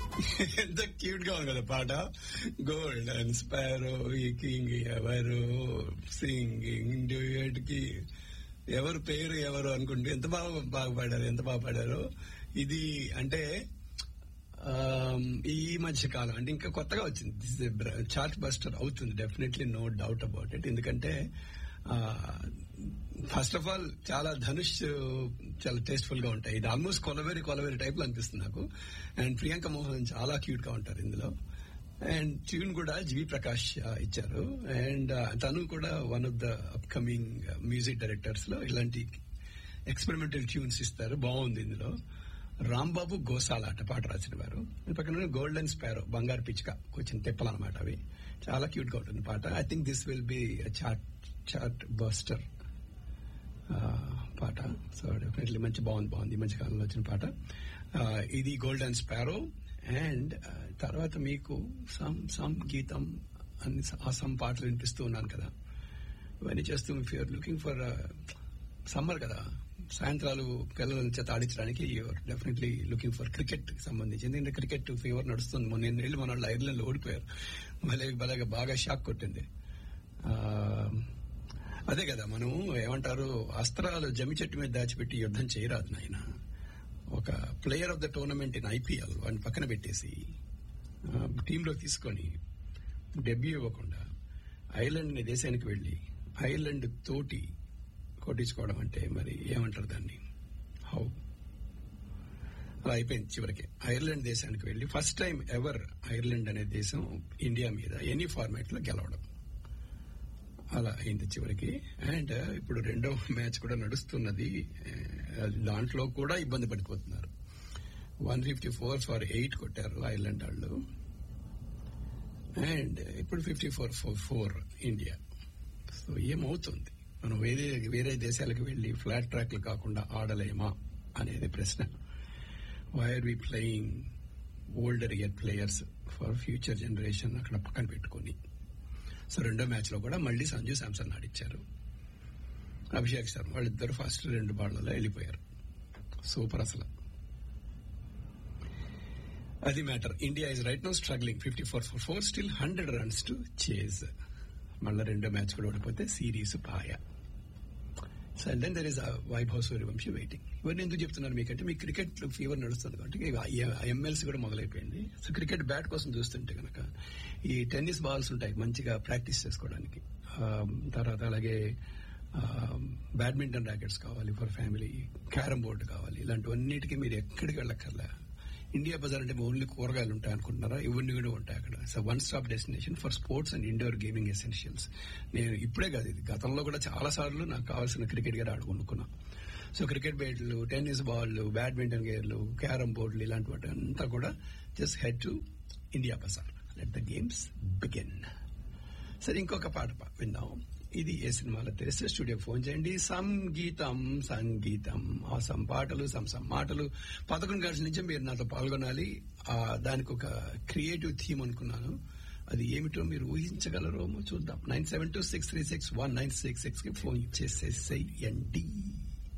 ఎంత క్యూట్ గా ఉంది కదా పాట గోల్డ్ అండ్ స్పారో ఈ కింగ్ ఎవరు సింగింగ్ డ్యూయట్ కి ఎవరు పేరు ఎవరు అనుకుంటే ఎంత బాగా బాగా పాడారు ఎంత బాగా పాడారు ఇది అంటే ఆమ్, ఈ మధ్య కాలం అంటే ఇంకా కొత్తగా వచ్చింది దిస్ చార్ట్ బస్టర్ అవుతుంది definitely no doubt about it ఎందుకంటే ఫస్ట్ ఆఫ్ ఆల్ చాలా ధనుష్ చాలా టేస్ట్ఫుల్ గా ఉంటాయి ఇది ఆల్మోస్ట్ కొలవేరి కొలవేరి టైప్ లో అనిపిస్తుంది నాకు అండ్ ప్రియాంక మోహన్ చాలా క్యూట్ గా ఉంటారు ఇందులో అండ్ ట్యూన్ కూడా జీవి ప్రకాష్ ఆ, ఇచ్చారు అండ్ తను కూడా one of the upcoming music directors లో ఇలాంటి ఎక్స్పెరిమెంటల్ ట్యూన్స్ ఇస్తారు బాగుంది ఇందులో రాంబాబు గోసాల అట పాట రాసిన వారు ఈ పక్కన గోల్డెన్ స్పారో బంగారు పిచ్చుక కొంచెం తెప్పలు అనమాట అవి చాలా క్యూట్ గా ఉంటుంది పాట I think this will be chart chart buster పాట సో డెఫినెట్లీ మంచి బాగుంది బాగుంది ఈ మధ్య కాలంలో వచ్చిన పాట ఆ, ఇది గోల్డెన్ స్పారో అండ్ తర్వాత మీకు సమ్ సమ్ గీతం అన్ని ఆ సమ్ పాటలు వినిపిస్తూ ఉన్నాను కదా ఇవన్నీ చేస్తూ if you are looking for summer కదా సాయంత్రాలు పిల్లల చేత ఆడించడానికి you are definitely looking for cricket సంబంధించి ఎందుకంటే క్రికెట్ ఫీవర్ నడుస్తుంది మొన్న నేను వెళ్ళి మన వాళ్ళు ఐర్లాండ్ లో ఓడిపోయారు మళ్ళీ బలగా బాగా షాక్ కొట్టింది ఆ, అదే కదా మనం ఏమంటారు అస్త్రాలు జమి చెట్టు మీద దాచిపెట్టి యుద్ధం చేయరాదు నాయన ఒక player of the tournament in IPL వాడిని పక్కన పెట్టేసి టీంలో తీసుకొని డెబ్యూ ఇవ్వకుండా ఐర్లాండ్ అనే దేశానికి వెళ్లి ఐర్లాండ్ తోటి కొట్టించుకోవడం అంటే మరి ఏమంటారు దాన్ని హౌ అలా అయిపోయింది చివరికి ఐర్లాండ్ దేశానికి వెళ్లి ఫస్ట్ టైం ఎవర్ ఐర్లాండ్ అనే దేశం ఇండియా మీద ఎనీ ఫార్మాట్ లో గెలవడం అలా అయింది చివరికి అండ్ ఇప్పుడు రెండో మ్యాచ్ కూడా నడుస్తున్నది ఆ, దాంట్లో కూడా ఇబ్బంది పడిపోతున్నారు one fifty four for eight కొట్టారు ఐర్లాండ్ వాళ్ళు అండ్ ఇప్పుడు fifty four four four India so ఏమవుతుంది మనం వేరే వేరే దేశాలకు వెళ్లి ఫ్లాట్ ట్రాక్లు కాకుండా ఆడలేమా అనేది ప్రశ్న why are we playing older year players for future generation అక్కడ పక్కన పెట్టుకొని సో రెండో మ్యాచ్ లో కూడా మళ్ళీ సంజు శాంసన్ ఆడిచ్చారు అభిషేక్ శర్మ వాళ్ళిద్దరు ఫస్ట్ రెండు బాళ్లలో వెళ్ళిపోయారు సూపర్ అసలు అది matter India is right no struggling fifty four four four still hundred runs to chase మళ్ళీ రెండో మ్యాచ్ కూడా ఓడిపోతే సిరీస్ పాయ so and then there is Vaibhav Suryavanshi waiting ఇవన్నీ ఎందుకు చెప్తున్నాను మీకంటే మీ క్రికెట్ ఫీవర్ నడుస్తుంది కాబట్టి ఎంఎల్సీ కూడా మొదలైపోయింది సో క్రికెట్ బ్యాట్ కోసం చూస్తుంటే కనుక ఈ టెన్నిస్ బాల్స్ ఉంటాయి మంచిగా ప్రాక్టీస్ చేసుకోవడానికి ఆ, తర్వాత అలాగే బ్యాడ్మింటన్ ర్యాకెట్స్ కావాలి ఫర్ ఫ్యామిలీ క్యారమ్ బోర్డు కావాలి ఇలాంటివన్నిటికీ మీరు ఎక్కడికి వెళ్ళక్కర్లా ఇండియా బజార్ అంటే ఓన్లీ కూరగాయలు ఉంటాయి అనుకుంటున్నారా ఇవన్నీ కూడా ఉంటాయి అక్కడ so one stop destination for sports and indoor gaming essentials నేను ఇప్పుడే కాదు ఇది గతంలో కూడా చాలా సార్లు నాకు కావాల్సిన క్రికెట్ గేర్ ఆడుకునుకున్నా సో క్రికెట్ బ్యాట్లు టెన్నిస్ బాల్లు బ్యాడ్మింటన్ గేర్లు క్యారమ్ బోర్డులు ఇలాంటి వాటి అంతా కూడా just head to India bazaar let the games begin సరే ఇంకొక పాట పా- విందాం ఇది ఏ సినిమాలో తెలిస్తే స్టూడియో ఫోన్ చేయండి సంగీతం సంగీతం ఆ సం పాటలు సం సం మాటలు పదకొండు గంటల నుంచి మీరు నాతో పాల్గొనాలి ఆ దానికి ఒక క్రియేటివ్ థీమ్ అనుకున్నాను అది ఏమిటో మీరు ఊహించగలరో చూద్దాం nine seven two six three six one nine six six కి ఫోన్ చేసేసేయండి